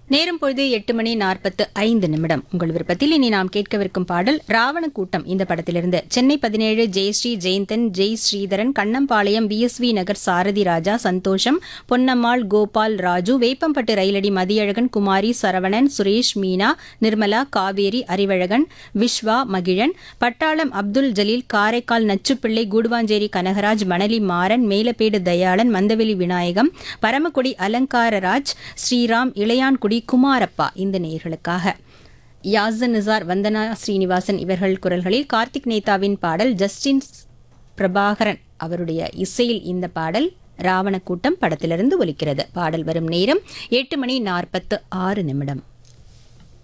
நேரம் பொழுது எட்டு மணி நாற்பத்து ஐந்து நிமிடம் உங்கள் விருப்பத்தில் இனி நாம் கேட்கவிருக்கும் பாடல் ராவண கூட்டம் இந்த படத்திலிருந்து சென்னை பதினேழு ஜெயஸ்ரீ ஜெயந்தன் ஜெய் ஸ்ரீதரன் கண்ணம்பாளையம் பிஎஸ்வி நகர் சாரதி ராஜா சந்தோஷம் பொன்னம்மாள் கோபால் ராஜு வேப்பம்பட்டு ரயிலடி மதியழகன் குமாரி சரவணன் சுரேஷ் மீனா நிர்மலா காவேரி அறிவழகன் விஸ்வா மகிழன் பட்டாளம் அப்துல் ஜலீல் காரைக்கால் நச்சுப்பிள்ளை கூடுவாஞ்சேரி கனகராஜ் மணலி மாறன் மேலப்பேடு தயாளன் மந்தவெளி விநாயகம் பரமக்குடி அலங்காரராஜ் ஸ்ரீராம் இளையான்குடி குமாரப்பா இந்த நேயர்களுக்காக யாசன் நிசார் வந்தனா ஸ்ரீனிவாசன் இவர்கள் குரல்களில் கார்த்திக் நேதாவின் பாடல் ஜஸ்டின் பிரபாகரன் அவருடைய இசையில் இந்த பாடல் ராவண கூட்டம் படத்திலிருந்து ஒலிக்கிறது பாடல் வரும் நேரம் எட்டு மணி நாற்பத்து ஆறு நிமிடம்